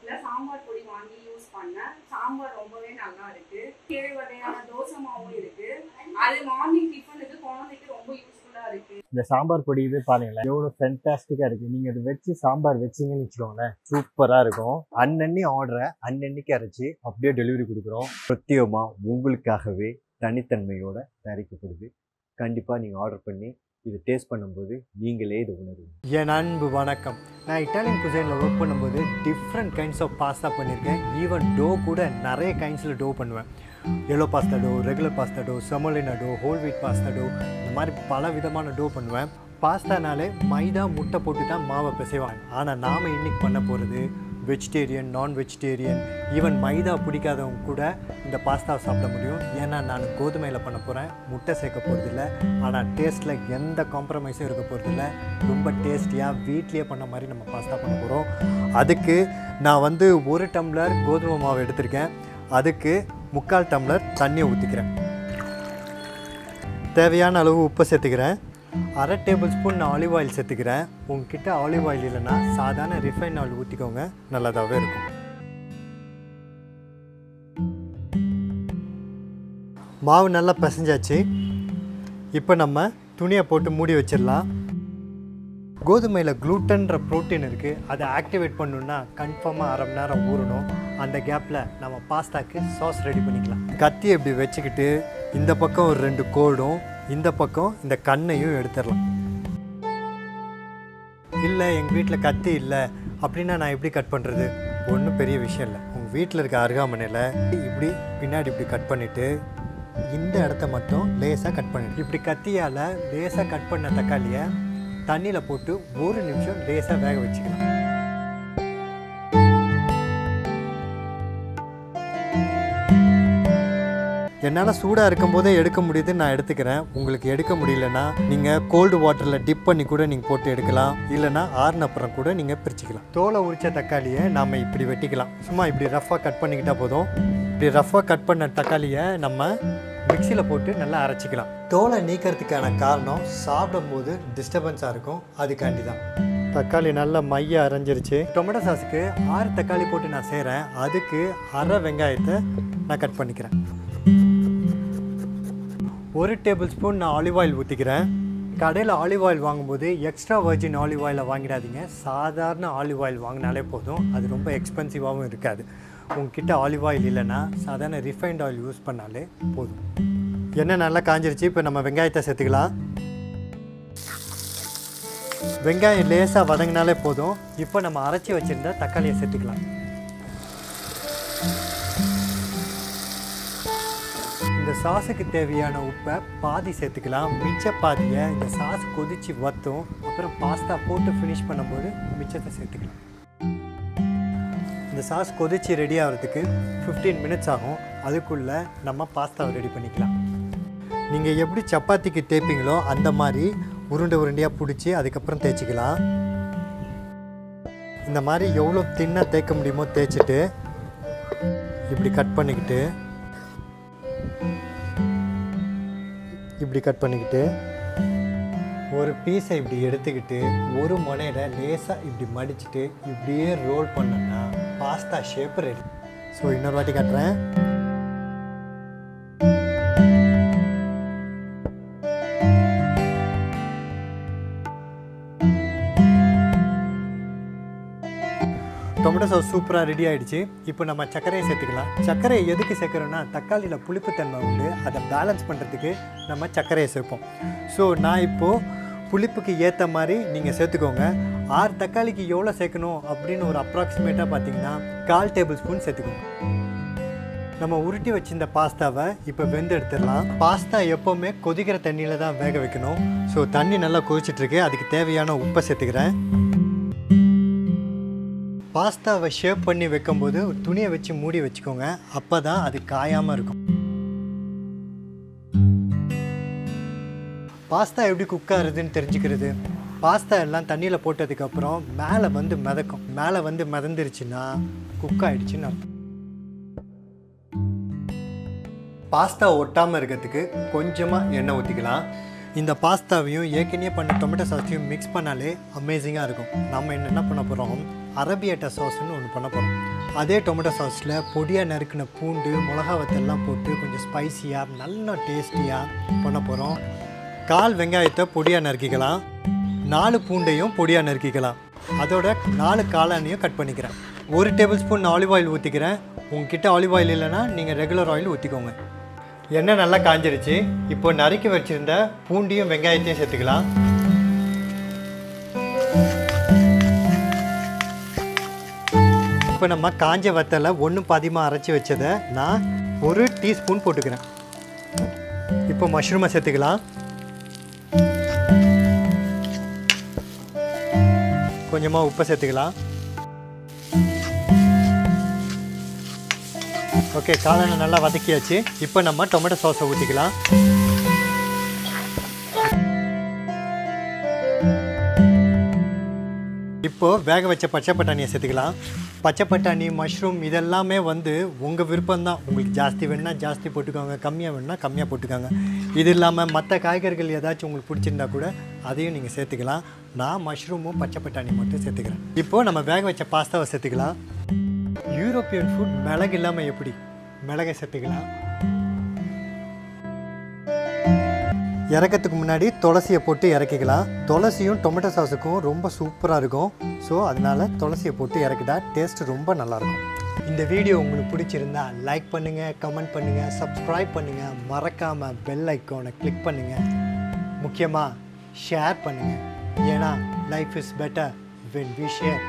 வீட்டில் சாம்பார் பொடி வாங்கி யூஸ் பண்ணேன் சாம்பார் ரொம்பவே நல்லா இருக்கு ஏழு வகையான தோசை மாவும் இருக்கு அது மார்னிங் டிஃபனுக்கு குழந்தைக்கு ரொம்ப யூஸ்ஃபுல்லா இருக்கு இந்த சாம்பார் பொடி இது பாருங்களேன் எவ்வளோ ஃபென்டாஸ்டிக்காக இருக்குது நீங்கள் இது வச்சு சாம்பார் வச்சிங்கன்னு வச்சுக்கோங்களேன் சூப்பராக இருக்கும் அன்னன்னி ஆர்டரை அன்னன்னைக்கு அரைச்சி அப்படியே டெலிவரி கொடுக்குறோம் பிரத்யேகமாக உங்களுக்காகவே தனித்தன்மையோட தயாரிக்கப்படுது கண்டிப்பாக நீங்கள் ஆர்டர் பண்ணி இது டேஸ்ட் பண்ணும்போது நீங்களே இது உணருவீங்க என் அன்பு வணக்கம் நான் இட்டாலியன் குசைனில் ஒர்க் பண்ணும்போது டிஃப்ரெண்ட் கைண்ட்ஸ் ஆஃப் பாஸ்தா பண்ணியிருக்கேன் ஈவன் டோ கூட நிறைய கைண்ட்ஸில் டோ பண்ணுவேன் yellow pasta dough regular pasta dough semolina dough whole wheat pasta dough இந்த மாதிரி பல விதமான டோ பண்ணுவேன் பாஸ்தானாலே மைதா முட்டை போட்டு தான் மாவை பிசைவாங்க ஆனால் நாம் இன்னைக்கு பண்ண போகிறது வெஜிடேரியன் நான் வெஜிடேரியன் ஈவன் மைதா பிடிக்காதவங்க கூட இந்த பாஸ்தாவை சாப்பிட முடியும் ஏன்னா நான் கோதுமையில் பண்ண போகிறேன் முட்டை சேர்க்க போகிறதில்ல ஆனால் டேஸ்ட்டில் எந்த காம்ப்ரமைஸும் இருக்க போகிறதில்ல ரொம்ப டேஸ்டியாக வீட்லேயே பண்ண மாதிரி நம்ம பாஸ்தா பண்ண போகிறோம் அதுக்கு நான் வந்து ஒரு டம்ளர் கோதுமை மாவு எடுத்திருக்கேன் அதுக்கு முக்கால் டம்ளர் தண்ணியை ஊற்றிக்கிறேன் தேவையான அளவு உப்பை சேர்த்துக்கிறேன் அரை டேபிள் ஸ்பூன் நான் ஆலிவ் ஆயில் சேர்த்துக்கிறேன் உங்ககிட்ட ஆலிவ் ஆயில் இல்லைன்னா சாதாரண ரிஃபைன் ஆயில் ஊற்றிக்கோங்க நல்லதாகவே இருக்கும் மாவு நல்லா பிசைஞ்சாச்சு இப்போ நம்ம துணியை போட்டு மூடி வச்சிடலாம் கோதுமையில் குளூட்டன்ற ப்ரோட்டீன் இருக்குது அதை ஆக்டிவேட் பண்ணணுன்னா கன்ஃபார்மாக அரை மணி நேரம் ஊறணும் அந்த கேப்பில் நம்ம பாஸ்தாக்கு சாஸ் ரெடி பண்ணிக்கலாம் கத்தியை இப்படி வச்சுக்கிட்டு இந்த பக்கம் ஒரு ரெண்டு கோடும் இந்த பக்கம் இந்த கண்ணையும் எடுத்துடலாம் இல்லை எங்கள் வீட்டில் கத்தி இல்லை அப்படின்னா நான் எப்படி கட் பண்ணுறது ஒன்றும் பெரிய விஷயம் இல்லை உங்கள் வீட்டில் இருக்க அருகாமனையில் இப்படி பின்னாடி இப்படி கட் பண்ணிவிட்டு இந்த இடத்த மட்டும் லேசாக கட் பண்ணிடு இப்படி கத்தியால் லேசாக கட் பண்ண தக்காளியை தண்ணியில் போட்டு ஒரு நிமிஷம் லேசாக வேக வச்சுக்கலாம் என்னால் சூடாக இருக்கும்போதே எடுக்க முடியுது நான் எடுத்துக்கிறேன் உங்களுக்கு எடுக்க முடியலன்னா நீங்கள் கோல்டு வாட்டரில் டிப் பண்ணி கூட நீங்கள் போட்டு எடுக்கலாம் இல்லைன்னா ஆறுன அப்புறம் கூட நீங்கள் பிரிச்சுக்கலாம் தோலை உரிச்ச தக்காளியை நாம் இப்படி வெட்டிக்கலாம் சும்மா இப்படி ரஃப்பாக கட் பண்ணிக்கிட்டா போதும் இப்படி ரஃப்பாக கட் பண்ண தக்காளியை நம்ம மிக்சியில் போட்டு நல்லா அரைச்சிக்கலாம் தோலை நீக்கிறதுக்கான காரணம் சாப்பிடும்போது டிஸ்டர்பன்ஸாக இருக்கும் அதுக்காண்டி தான் தக்காளி நல்லா மைய அரைஞ்சிருச்சு டொமேட்டோ சாஸுக்கு ஆறு தக்காளி போட்டு நான் செய்கிறேன் அதுக்கு அரை வெங்காயத்தை நான் கட் பண்ணிக்கிறேன் ஒரு டேபிள் ஸ்பூன் நான் ஆலிவ் ஆயில் ஊற்றிக்கிறேன் கடையில் ஆலிவ் ஆயில் வாங்கும்போது எக்ஸ்ட்ரா வர்ஜின் ஆலிவ் ஆயிலை வாங்கிடாதீங்க சாதாரண ஆலிவ் ஆயில் வாங்கினாலே போதும் அது ரொம்ப எக்ஸ்பென்சிவாகவும் இருக்காது உங்ககிட்ட ஆலிவ் ஆயில் இல்லைன்னா சாதாரண ரிஃபைண்ட் ஆயில் யூஸ் பண்ணாலே போதும் எண்ணெய் நல்லா காஞ்சிருச்சு இப்போ நம்ம வெங்காயத்தை சேர்த்துக்கலாம் வெங்காயம் லேசாக வதங்கினாலே போதும் இப்போ நம்ம அரைச்சி வச்சுருந்த தக்காளியை சேர்த்துக்கலாம் இந்த சாஸுக்கு தேவையான உப்பை பாதி சேர்த்துக்கலாம் மிச்ச பாதியை இந்த சாஸ் கொதித்து வற்றும் அப்புறம் பாஸ்தா போட்டு ஃபினிஷ் பண்ணும்போது மிச்சத்தை சேர்த்துக்கலாம் இந்த சாஸ் கொதித்து ரெடி ஆகிறதுக்கு ஃபிஃப்டீன் மினிட்ஸ் ஆகும் அதுக்குள்ளே நம்ம பாஸ்தாவை ரெடி பண்ணிக்கலாம் நீங்கள் எப்படி சப்பாத்திக்கு தேய்ப்பீங்களோ அந்த மாதிரி உருண்டை உருண்டையாக பிடிச்சி அதுக்கப்புறம் தேய்ச்சிக்கலாம் இந்த மாதிரி எவ்வளோ தின்னாக தேய்க்க முடியுமோ தேய்ச்சிட்டு இப்படி கட் பண்ணிக்கிட்டு இப்படி கட் பண்ணிக்கிட்டு ஒரு பீஸை இப்படி எடுத்துக்கிட்டு ஒரு முனையில் லேசாக இப்படி மடிச்சுட்டு இப்படியே ரோல் பண்ணோன்னா பாஸ்தா ஷேப் ரெடி ஸோ இன்னொரு வாட்டி காட்டுறேன் டொமேட்டோ சாஸ் சூப்பராக ரெடி ஆயிடுச்சு இப்போ நம்ம சர்க்கரையை சேர்த்துக்கலாம் சர்க்கரையை எதுக்கு சேர்க்குறோன்னா தக்காளியில் புளிப்புத்தன்மை உண்டு அதை பேலன்ஸ் பண்ணுறதுக்கு நம்ம சர்க்கரையை சேர்ப்போம் ஸோ நான் இப்போது புளிப்புக்கு ஏற்ற மாதிரி நீங்கள் சேர்த்துக்கோங்க ஆறு தக்காளிக்கு எவ்வளோ சேர்க்கணும் அப்படின்னு ஒரு அப்ராக்சிமேட்டாக பார்த்தீங்கன்னா கால் டேபிள் ஸ்பூன் சேர்த்துக்கோங்க நம்ம உருட்டி வச்சிருந்த பாஸ்தாவை இப்போ வெந்து எடுத்துடலாம் பாஸ்தா எப்போவுமே கொதிக்கிற தண்ணியில் தான் வேக வைக்கணும் ஸோ தண்ணி நல்லா கொதிச்சிட்ருக்கு அதுக்கு தேவையான உப்பை சேர்த்துக்கிறேன் பாஸ்தாவை ஷேப் பண்ணி வைக்கும்போது ஒரு துணியை வச்சு மூடி வச்சுக்கோங்க அப்போ தான் அது காயாமல் இருக்கும் பாஸ்தா எப்படி குக் ஆகுதுன்னு தெரிஞ்சுக்கிறது பாஸ்தா எல்லாம் தண்ணியில் போட்டதுக்கப்புறம் மேலே வந்து மிதக்கும் மேலே வந்து மிதந்துருச்சுன்னா குக் ஆயிடுச்சுன்னு அர்த்தம் பாஸ்தா ஒட்டாமல் இருக்கிறதுக்கு கொஞ்சமாக எண்ணெய் ஊற்றிக்கலாம் இந்த பாஸ்தாவையும் ஏற்கனவே பண்ண டொமேட்டோ சாஸையும் மிக்ஸ் பண்ணாலே அமேசிங்காக இருக்கும் நம்ம என்ன என்ன பண்ண போகிறோம் அரபியட்டா சாஸ்னு ஒன்று பண்ண போகிறோம் அதே டொமேட்டோ சாஸில் பொடியாக நறுக்கின பூண்டு மிளகா வத்தெல்லாம் போட்டு கொஞ்சம் ஸ்பைசியாக நல்லா டேஸ்டியாக பண்ண போகிறோம் கால் வெங்காயத்தை பொடியாக நறுக்கிக்கலாம் நாலு பூண்டையும் பொடியாக நறுக்கிக்கலாம் அதோட நாலு காளானையும் கட் பண்ணிக்கிறேன் ஒரு டேபிள் ஸ்பூன் ஆலிவ் ஆயில் ஊற்றிக்கிறேன் உங்ககிட்ட ஆலிவ் ஆயில் இல்லைன்னா நீங்கள் ரெகுலர் ஆயில் ஊற்றிக்கோங்க எண்ணெய் நல்லா காஞ்சிருச்சு இப்போ நறுக்கி வச்சுருந்த பூண்டியும் வெங்காயத்தையும் சேர்த்துக்கலாம் இப்போ நம்ம காஞ்ச வத்தலை ஒன்று பாதியமாக அரைச்சி வச்சதை நான் ஒரு டீஸ்பூன் போட்டுக்கிறேன் இப்போ மஷ்ரூமை சேர்த்துக்கலாம் கொஞ்சமாக உப்பை சேர்த்துக்கலாம் ஓகே காளானை நல்லா வதக்கியாச்சு இப்போ நம்ம டொமேட்டோ சாஸை ஊற்றிக்கலாம் இப்போது வேக வச்ச பச்சை பட்டாணியை சேர்த்துக்கலாம் பச்சை பட்டாணி மஷ்ரூம் இதெல்லாமே வந்து உங்கள் விருப்பம் தான் உங்களுக்கு ஜாஸ்தி வேணுன்னா ஜாஸ்தி போட்டுக்கோங்க கம்மியாக வேணுன்னா கம்மியாக போட்டுக்கோங்க இது இல்லாமல் மற்ற காய்கறிகள் ஏதாச்சும் உங்களுக்கு பிடிச்சிருந்தா கூட அதையும் நீங்கள் சேர்த்துக்கலாம் நான் மஷ்ரூமும் பச்சை பட்டாணி மட்டும் சேர்த்துக்கிறேன் இப்போது நம்ம வேக வச்ச பாஸ்தாவை சேர்த்துக்கலாம் யூரோப்பியன் ஃபுட் மிளகு இல்லாமல் எப்படி மிளகை சேர்த்துக்கலாம் இறக்கத்துக்கு முன்னாடி துளசியை போட்டு இறக்கிக்கலாம் துளசியும் டொமேட்டோ சாஸுக்கும் ரொம்ப சூப்பராக இருக்கும் ஸோ அதனால துளசியை போட்டு இறக்கிட்டா டேஸ்ட் ரொம்ப நல்லாயிருக்கும் இந்த வீடியோ உங்களுக்கு பிடிச்சிருந்தா லைக் பண்ணுங்கள் கமெண்ட் பண்ணுங்கள் சப்ஸ்கிரைப் பண்ணுங்கள் மறக்காமல் பெல் ஐக்கானை கிளிக் பண்ணுங்கள் முக்கியமாக ஷேர் பண்ணுங்கள் ஏன்னா life is better when we share